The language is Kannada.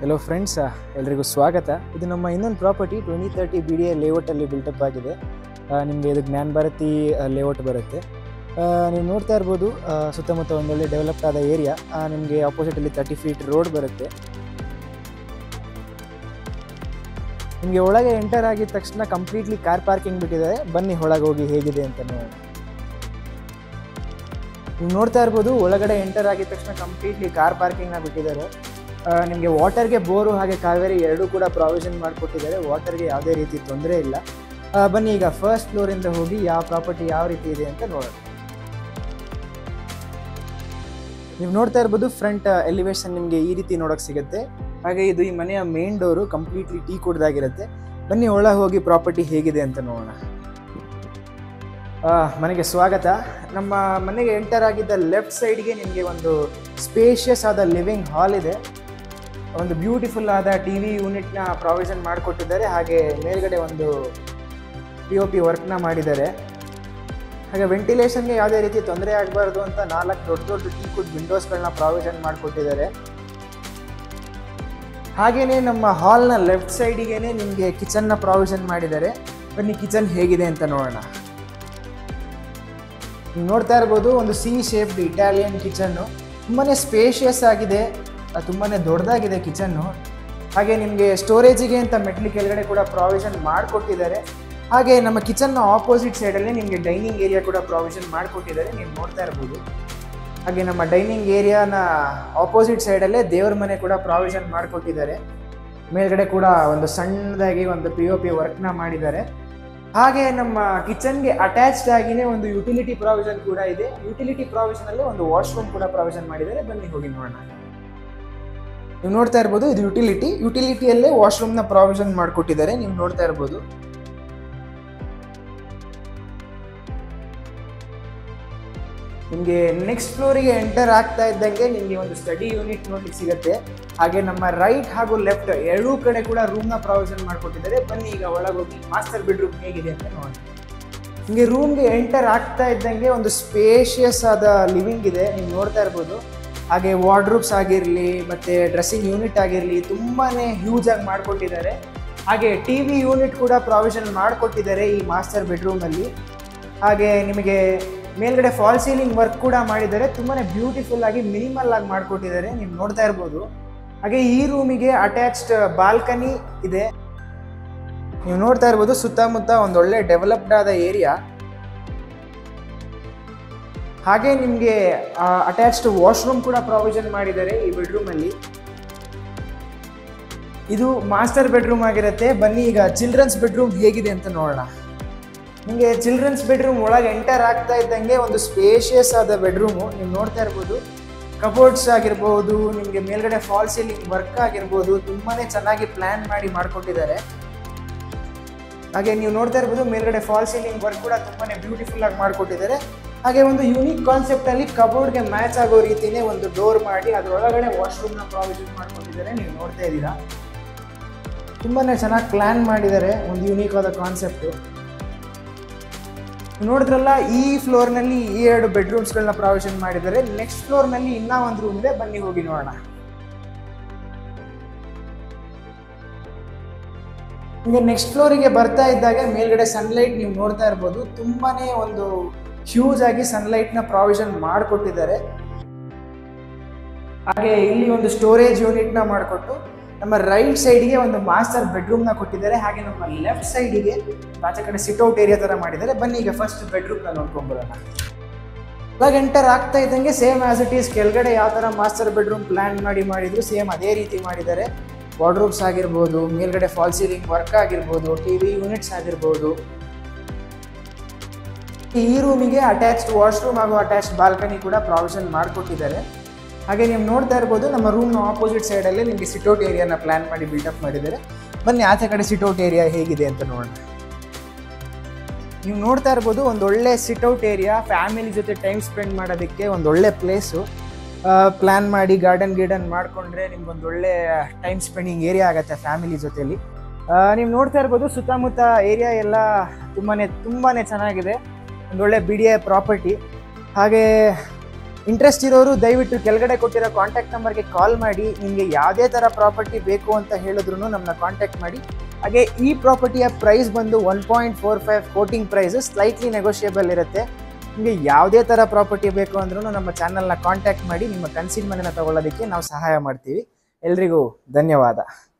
ಹಲೋ ಫ್ರೆಂಡ್ಸ್ ಎಲ್ರಿಗೂ ಸ್ವಾಗತ ಇದು ನಮ್ಮ ಇನ್ನೊಂದು property twenty thirty B D A ಲೇಔಟಲ್ಲಿ ಬಿಲ್ಟಪ್ ಆಗಿದೆ ನಿಮಗೆ ಇದು ಜ್ಞಾನ ಭಾರತಿ ಲೇಔಟ್ ಬರುತ್ತೆ ಆ, ನೀವು ನೋಡ್ತಾ ಇರ್ಬೋದು ಆ, ಸುತ್ತಮುತ್ತ ಒಂದೊಳ್ಳೆ ಡೆವಲಪ್ಡ್ ಆದ ಏರಿಯಾ ನಿಮಗೆ ಆಪೋಸಿಟಲ್ಲಿ ತರ್ಟಿ ಫೀಟ್ ರೋಡ್ ಬರುತ್ತೆ ನಿಮಗೆ ಒಳಗೆ ಎಂಟರ್ ಆಗಿದ ತಕ್ಷಣ ಕಂಪ್ಲೀಟ್ಲಿ ಕಾರ್ ಪಾರ್ಕಿಂಗ್ ಬಿಟ್ಟಿದ್ದಾರೆ ಬನ್ನಿ ಒಳಗೆ ಹೋಗಿ ಹೇಗಿದೆ ಅಂತ ನೋಡೋಣ ನೀವು ನೋಡ್ತಾ ಇರ್ಬೋದು ಒಳಗಡೆ ಎಂಟರ್ ಆಗಿದ ತಕ್ಷಣ ಕಂಪ್ಲೀಟ್ಲಿ ಕಾರ್ ಪಾರ್ಕಿಂಗ್ನ ಬಿಟ್ಟಿದ್ದಾರೆ ನಿಮಗೆ ವಾಟರ್ಗೆ ಬೋರು ಹಾಗೆ ಕಾವೇರಿ ಎರಡೂ ಕೂಡ ಪ್ರಾವಿಷನ್ ಮಾಡಿಕೊಟ್ಟಿದ್ದಾರೆ ವಾಟರ್ಗೆ ಯಾವುದೇ ರೀತಿ ತೊಂದರೆ ಇಲ್ಲ ಆ, ಬನ್ನಿ ಈಗ ಫಸ್ಟ್ ಫ್ಲೋರಿಂದ ಹೋಗಿ ಯಾವ ಪ್ರಾಪರ್ಟಿ ಯಾವ ರೀತಿ ಇದೆ ಅಂತ ನೋಡೋಣ ನೀವು ನೋಡ್ತಾ ಇರ್ಬೋದು ಫ್ರಂಟ್ ಎಲಿವೇಶನ್ ನಿಮಗೆ ಈ ರೀತಿ ನೋಡೋಕೆ ಸಿಗುತ್ತೆ ಹಾಗೆ ಇದು ಈ ಮನೆಯ ಮೇನ್ ಡೋರು ಕಂಪ್ಲೀಟ್ಲಿ ಟೀ ಕುಡ್ದಾಗಿರುತ್ತೆ ಬನ್ನಿ ಒಳಗೆ ಹೋಗಿ ಪ್ರಾಪರ್ಟಿ ಹೇಗಿದೆ ಅಂತ ನೋಡೋಣ ಆ, ಮನೆಗೆ ಸ್ವಾಗತ ನಮ್ಮ ಮನೆಗೆ ಎಂಟರ್ ಆಗಿದ್ದ ಲೆಫ್ಟ್ ಸೈಡ್ಗೆ ನಿಮಗೆ ಒಂದು ಸ್ಪೇಷಿಯಸ್ ಆದ ಲಿವಿಂಗ್ ಹಾಲ್ ಇದೆ ಒಂದು ಬ್ಯೂಟಿಫುಲ್ ಆದ ಟಿ ವಿ ಯೂನಿಟ್ನ ಪ್ರಾವಿಷನ್ ಮಾಡಿಕೊಟ್ಟಿದ್ದಾರೆ ಹಾಗೆ ಮೇಲ್ಗಡೆ ಒಂದು ಪಿ ಒ ಪಿ ವರ್ಕ್ನ ಮಾಡಿದ್ದಾರೆ ಹಾಗೆ ವೆಂಟಿಲೇಷನ್ಗೆ ಯಾವುದೇ ರೀತಿ ತೊಂದರೆ ಆಗಬಾರ್ದು ಅಂತ ನಾಲ್ಕು ದೊಡ್ಡ ದೊಡ್ಡ ಟೀ ಕುಡ್ ವಿಂಡೋಸ್ಗಳನ್ನ ಪ್ರಾವಿಷನ್ ಮಾಡಿಕೊಟ್ಟಿದ್ದಾರೆ ಹಾಗೆಯೇ ನಮ್ಮ ಹಾಲ್ನ ಲೆಫ್ಟ್ ಸೈಡಿಗೆ ನಿಮಗೆ ಕಿಚನ್ನ ಪ್ರಾವಿಷನ್ ಮಾಡಿದ್ದಾರೆ ಬನ್ನಿ ಕಿಚನ್ ಹೇಗಿದೆ ಅಂತ ನೋಡೋಣ ನೀವು ನೋಡ್ತಾ ಇರ್ಬೋದು ಒಂದು ಸಿ ಶೇಪ್ಡ್ ಇಟಾಲಿಯನ್ ಕಿಚನ್ನು ತುಂಬಾ ಸ್ಪೇಷಿಯಸ್ ಆಗಿದೆ ತುಂಬಾ ದೊಡ್ಡದಾಗಿದೆ ಕಿಚನ್ನು ಹಾಗೆ ನಿಮಗೆ ಸ್ಟೋರೇಜಿಗೆ ಅಂತ ಮೆಟ್ಲಿ ಕೆಳಗಡೆ ಕೂಡ ಪ್ರಾವಿಷನ್ ಮಾಡಿಕೊಟ್ಟಿದ್ದಾರೆ ಹಾಗೆ ನಮ್ಮ ಕಿಚನ್ನ ಆಪೋಸಿಟ್ ಸೈಡಲ್ಲಿ ನಿಮಗೆ ಡೈನಿಂಗ್ ಏರಿಯಾ ಕೂಡ ಪ್ರಾವಿಷನ್ ಮಾಡಿಕೊಟ್ಟಿದ್ದಾರೆ ನೀವು ನೋಡ್ತಾ ಇರ್ಬೋದು ಹಾಗೆ ನಮ್ಮ ಡೈನಿಂಗ್ ಏರಿಯಾನ ಆಪೋಸಿಟ್ ಸೈಡಲ್ಲೇ ದೇವ್ರ ಮನೆ ಕೂಡ ಪ್ರಾವಿಷನ್ ಮಾಡಿಕೊಟ್ಟಿದ್ದಾರೆ ಮೇಲ್ಗಡೆ ಕೂಡ ಒಂದು ಸಣ್ಣದಾಗಿ ಒಂದು ಪಿ ಒ ಪಿ ವರ್ಕ್ನ ಮಾಡಿದ್ದಾರೆ ಹಾಗೆ ನಮ್ಮ ಕಿಚನ್ಗೆ ಅಟ್ಯಾಚ್ಡ್ ಆಗಿನೇ ಒಂದು ಯುಟಿಲಿಟಿ ಪ್ರಾವಿಷನ್ ಕೂಡ ಇದೆ ಯುಟಿಲಿಟಿ ಪ್ರಾವಿಷನ್ ಅಲ್ಲಿ ಒಂದು ವಾಶ್ರೂಮ್ ಕೂಡ ಪ್ರಾವಿಷನ್ ಮಾಡಿದ್ದಾರೆ ಬನ್ನಿ ಹೋಗಿ ನೋಡೋಣ ನೀವು ನೋಡ್ತಾ ಇರ್ಬೋದು ಇದು ಯುಟಿಲಿಟಿ ಯುಟಿಲಿಟಿಯಲ್ಲೇ ವಾಶ್ರೂಮ್ನ ಪ್ರಾವಿಷನ್ ಮಾಡಿಕೊಟ್ಟಿದ್ದಾರೆ ನೀವು ನೋಡ್ತಾ ಇರ್ಬೋದು ನಿಮಗೆ ನೆಕ್ಸ್ಟ್ ಫ್ಲೋರಿಗೆ ಎಂಟರ್ ಆಗ್ತಾ ಇದ್ದಂಗೆ ನಿಮಗೆ ಒಂದು ಸ್ಟಡಿ ಯೂನಿಟ್ ನೋಡ್ಲಿಕ್ಕೆ ಸಿಗುತ್ತೆ ಹಾಗೆ ನಮ್ಮ ರೈಟ್ ಹಾಗೂ ಲೆಫ್ಟ್ ಎರಡೂ ಕಡೆ ಕೂಡ ರೂಮ್ನ ಪ್ರಾವಿಷನ್ ಮಾಡಿಕೊಟ್ಟಿದ್ದಾರೆ ಬನ್ನಿ ಈಗ ಒಳಗೋಗಿ ಮಾಸ್ಟರ್ ಬೆಡ್ರೂಮ್ ಹೇಗಿದೆ ಅಂತ ನೋಡೋಣ ನಿಮಗೆ ರೂಮ್ಗೆ ಎಂಟರ್ ಆಗ್ತಾ ಇದ್ದಂಗೆ ಒಂದು ಸ್ಪೇಷಿಯಸ್ ಆದ ಲಿವಿಂಗ್ ಇದೆ ನೀವು ನೋಡ್ತಾ ಇರ್ಬೋದು ಹಾಗೆ ವಾರ್ಡ್ರೂಬ್ಸ್ ಆಗಿರಲಿ ಮತ್ತು ಡ್ರೆಸ್ಸಿಂಗ್ ಯೂನಿಟ್ ಆಗಿರಲಿ ತುಂಬಾ ಹ್ಯೂಜ್ ಆಗಿ ಮಾಡಿಕೊಟ್ಟಿದ್ದಾರೆ ಹಾಗೆ ಟಿ ವಿ ಯೂನಿಟ್ ಕೂಡ ಪ್ರಾವಿಷನ್ ಮಾಡಿಕೊಟ್ಟಿದ್ದಾರೆ ಈ ಮಾಸ್ಟರ್ ಬೆಡ್ರೂಮಲ್ಲಿ ಹಾಗೆ ನಿಮಗೆ ಮೇಲ್ಗಡೆ ಫಾಲ್ ಸೀಲಿಂಗ್ ವರ್ಕ್ ಕೂಡ ಮಾಡಿದ್ದಾರೆ ತುಂಬಾ ಬ್ಯೂಟಿಫುಲ್ ಆಗಿ ಮಿನಿಮಲ್ ಆಗಿ ಮಾಡಿಕೊಟ್ಟಿದ್ದಾರೆ ನೀವು ನೋಡ್ತಾ ಇರ್ಬೋದು ಹಾಗೆ ಈ ರೂಮಿಗೆ ಅಟ್ಯಾಚ್ಡ್ ಬಾಲ್ಕನಿ ಇದೆ ನೀವು ನೋಡ್ತಾ ಇರ್ಬೋದು ಸುತ್ತಮುತ್ತ ಒಂದೊಳ್ಳೆ ಡೆವಲಪ್ಡ್ ಆದ ಏರಿಯಾ ಹಾಗೆ ನಿಮಗೆ ಅಟ್ಯಾಚ್ಡ್ ವಾಶ್ರೂಮ್ ಕೂಡ ಪ್ರಾವಿಷನ್ ಮಾಡಿದ್ದಾರೆ ಈ ಬೆಡ್ರೂಮಲ್ಲಿ ಇದು ಮಾಸ್ಟರ್ ಬೆಡ್ರೂಮ್ ಆಗಿರುತ್ತೆ ಬನ್ನಿ ಈಗ ಚಿಲ್ಡ್ರನ್ಸ್ ಬೆಡ್ರೂಮ್ ಹೇಗಿದೆ ಅಂತ ನೋಡೋಣ ನಿಮಗೆ ಚಿಲ್ಡ್ರನ್ಸ್ ಬೆಡ್ರೂಮ್ ಒಳಗೆ ಎಂಟರ್ ಆಗ್ತಾ ಇದ್ದಂಗೆ ಒಂದು ಸ್ಪೇಷಿಯಸ್ ಆದ ಬೆಡ್ರೂಮು ನೀವು ನೋಡ್ತಾ ಇರ್ಬೋದು ಕಬೋರ್ಡ್ಸ್ ಆಗಿರ್ಬೋದು ನಿಮಗೆ ಮೇಲ್ಗಡೆ ಫಾಲ್ ಸೀಲಿಂಗ್ ವರ್ಕ್ ಆಗಿರ್ಬೋದು ತುಂಬಾ ಚೆನ್ನಾಗಿ ಪ್ಲ್ಯಾನ್ ಮಾಡಿ ಮಾಡಿಕೊಟ್ಟಿದ್ದಾರೆ ಹಾಗೆ ನೀವು ನೋಡ್ತಾ ಇರ್ಬೋದು ಮೇಲ್ಗಡೆ ಫಾಲ್ ಸೀಲಿಂಗ್ ವರ್ಕ್ ಕೂಡ ತುಂಬಾ ಬ್ಯೂಟಿಫುಲ್ ಆಗಿ ಮಾಡಿಕೊಟ್ಟಿದ್ದಾರೆ ಹಾಗೆ ಒಂದು ಯೂನಿಕ್ ಕಾನ್ಸೆಪ್ಟಲ್ಲಿ ಕಬೋರ್ಡ್ಗೆ ಮ್ಯಾಚ್ ಆಗೋ ರೀತಿಯೇ ಒಂದು ಡೋರ್ ಮಾಡಿ ಅದರೊಳಗಡೆ ವಾಶ್ರೂಮ್ನ ಪ್ರಾವಿಷನ್ ಮಾಡ್ಕೊಂಡಿದ್ದಾರೆ ನೀವು ನೋಡ್ತಾ ಇದ್ದೀರಾ ತುಂಬಾ ಚೆನ್ನಾಗಿ ಪ್ಲ್ಯಾನ್ ಮಾಡಿದ್ದಾರೆ ಒಂದು ಯೂನಿಕ್ ಆದ ಕಾನ್ಸೆಪ್ಟು ನೋಡಿದ್ರಲ್ಲ ಈ ಫ್ಲೋರ್ನಲ್ಲಿ ಈ ಎರಡು ಬೆಡ್ರೂಮ್ಸ್ಗಳನ್ನ ಪ್ರಾವಿಷನ್ ಮಾಡಿದ್ದಾರೆ ನೆಕ್ಸ್ಟ್ ಫ್ಲೋರ್ನಲ್ಲಿ ಇನ್ನೂ ಒಂದು ರೂಮ್ ಇದೆ ಬನ್ನಿ ಹೋಗಿ ನೋಡೋಣ ಈಗ ನೆಕ್ಸ್ಟ್ ಫ್ಲೋರಿಗೆ ಬರ್ತಾ ಇದ್ದಾಗ ಮೇಲ್ಗಡೆ ಸನ್ಲೈಟ್ ನೀವು ನೋಡ್ತಾ ಇರ್ಬೋದು ತುಂಬಾನೇ ಒಂದು ಹ್ಯೂಜ್ ಆಗಿ ಸನ್ಲೈಟ್ನ ಪ್ರಾವಿಷನ್ ಮಾಡಿಕೊಟ್ಟಿದ್ದಾರೆ ಹಾಗೆ ಇಲ್ಲಿ ಒಂದು ಸ್ಟೋರೇಜ್ ಯೂನಿಟ್ನ ಮಾಡಿಕೊಟ್ಟು ನಮ್ಮ ರೈಟ್ ಸೈಡ್ಗೆ ಒಂದು ಮಾಸ್ಟರ್ ಬೆಡ್ರೂಮ್ನ ಕೊಟ್ಟಿದ್ದಾರೆ ಹಾಗೆ ನಮ್ಮ ಲೆಫ್ಟ್ ಸೈಡಿಗೆ ಆಚೆ ಕಡೆ ಸಿಟ್ಔಟ್ ಏರಿಯಾ ಥರ ಮಾಡಿದ್ದಾರೆ ಬನ್ನಿ ಈಗ ಫಸ್ಟ್ ಬೆಡ್ರೂಮ್ನ ನೋಡ್ಕೊಂಬರೋಣ ಇವಾಗ ಎಂಟರ್ ಆಗ್ತಾ ಇದ್ದಂಗೆ ಸೇಮ್ ಆಸ್ ಇಟ್ ಈಸ್ ಕೆಳಗಡೆ ಯಾವ ಥರ ಮಾಸ್ಟರ್ ಬೆಡ್ರೂಮ್ ಪ್ಲ್ಯಾನ್ ಮಾಡಿ ಮಾಡಿದ್ರು ಸೇಮ್ ಅದೇ ರೀತಿ ಮಾಡಿದ್ದಾರೆ ವಾರ್ಡ್ರೂಬ್ಸ್ ಆಗಿರ್ಬೋದು ಮೇಲ್ಗಡೆ ಫಾಲ್ ಸೀಲಿಂಗ್ ವರ್ಕ್ ಆಗಿರ್ಬೋದು ಟಿ ವಿ ಯೂನಿಟ್ಸ್ ಆಗಿರ್ಬೋದು ಈ ರೂಮಿಗೆ ಅಟ್ಯಾಚ್ಡ್ ವಾಶ್ರೂಮ್ ಹಾಗೂ ಅಟ್ಯಾಚ್ಡ್ ಬಾಲ್ಕನಿ ಕೂಡ ಪ್ರಾವಿಷನ್ ಮಾಡಿಕೊಟ್ಟಿದ್ದಾರೆ ಹಾಗೆ ನೀವು ನೋಡ್ತಾ ಇರ್ಬೋದು ನಮ್ಮ ರೂಮ್ನ ಆಪೋಸಿಟ್ ಸೈಡಲ್ಲೇ ನಿಮಗೆ ಸಿಟೌಟ್ ಏರಿಯಾನ ಪ್ಲ್ಯಾನ್ ಮಾಡಿ ಬಿಲ್ಡಪ್ ಮಾಡಿದ್ದಾರೆ ಬನ್ನಿ ಆಚೆ ಕಡೆ ಸಿಟೌಟ್ ಏರಿಯಾ ಹೇಗಿದೆ ಅಂತ ನೋಡೋಣ ನೀವು ನೋಡ್ತಾ ಇರ್ಬೋದು ಒಂದು ಒಳ್ಳೆ ಸಿಟೌಟ್ ಏರಿಯಾ ಫ್ಯಾಮಿಲಿ ಜೊತೆ ಟೈಮ್ ಸ್ಪೆಂಡ್ ಮಾಡೋದಕ್ಕೆ ಒಂದು ಒಳ್ಳೆ ಪ್ಲೇಸು ಪ್ಲ್ಯಾನ್ ಮಾಡಿ ಗಾರ್ಡನ್ ಗಿರ್ಡನ್ ಮಾಡಿಕೊಂಡ್ರೆ ನಿಮ್ಗೆ ಒಂದು ಒಳ್ಳೆ ಟೈಮ್ ಸ್ಪೆಂಡಿಂಗ್ ಏರಿಯಾ ಆಗುತ್ತೆ ಫ್ಯಾಮಿಲಿ ಜೊತೆಲಿ ನೀವು ನೋಡ್ತಾ ಇರ್ಬೋದು ಸುತ್ತಮುತ್ತ ಏರಿಯಾ ಎಲ್ಲ ತುಂಬಾ ತುಂಬಾ ಚೆನ್ನಾಗಿದೆ ಒಂದೊಳ್ಳೆ ಬಿ ಡಿ ಎ ಪ್ರಾಪರ್ಟಿ ಹಾಗೆ ಇಂಟ್ರೆಸ್ಟ್ ಇರೋರು ದಯವಿಟ್ಟು ಕೆಳಗಡೆ ಕೊಟ್ಟಿರೋ ಕಾಂಟ್ಯಾಕ್ಟ್ ನಂಬರ್ಗೆ ಕಾಲ್ ಮಾಡಿ ನಿಮಗೆ ಯಾವುದೇ ಥರ ಪ್ರಾಪರ್ಟಿ ಬೇಕು ಅಂತ ಹೇಳಿದ್ರು ನಮ್ಮನ್ನ ಕಾಂಟ್ಯಾಕ್ಟ್ ಮಾಡಿ ಹಾಗೆ ಈ ಪ್ರಾಪರ್ಟಿಯ ಪ್ರೈಸ್ ಬಂದು ಒನ್ ಪಾಯಿಂಟ್ ಫೋರ್ ಫೈವ್ ಕೋಟಿಂಗ್ ಪ್ರೈಸ್ ಸ್ಲೈಟ್ಲಿ ನೆಗೋಷಿಯಬಲ್ ಇರುತ್ತೆ ನಿಮಗೆ ಯಾವುದೇ ಥರ ಪ್ರಾಪರ್ಟಿ ಬೇಕು ಅಂದ್ರೂ ನಮ್ಮ ಚಾನಲ್ನ ಕಾಂಟ್ಯಾಕ್ಟ್ ಮಾಡಿ ನಿಮ್ಮ ಕನ್ಸಿನ ಮನೆನ ತಗೊಳ್ಳೋದಕ್ಕೆ ನಾವು ಸಹಾಯ ಮಾಡ್ತೀವಿ ಎಲ್ರಿಗೂ ಧನ್ಯವಾದ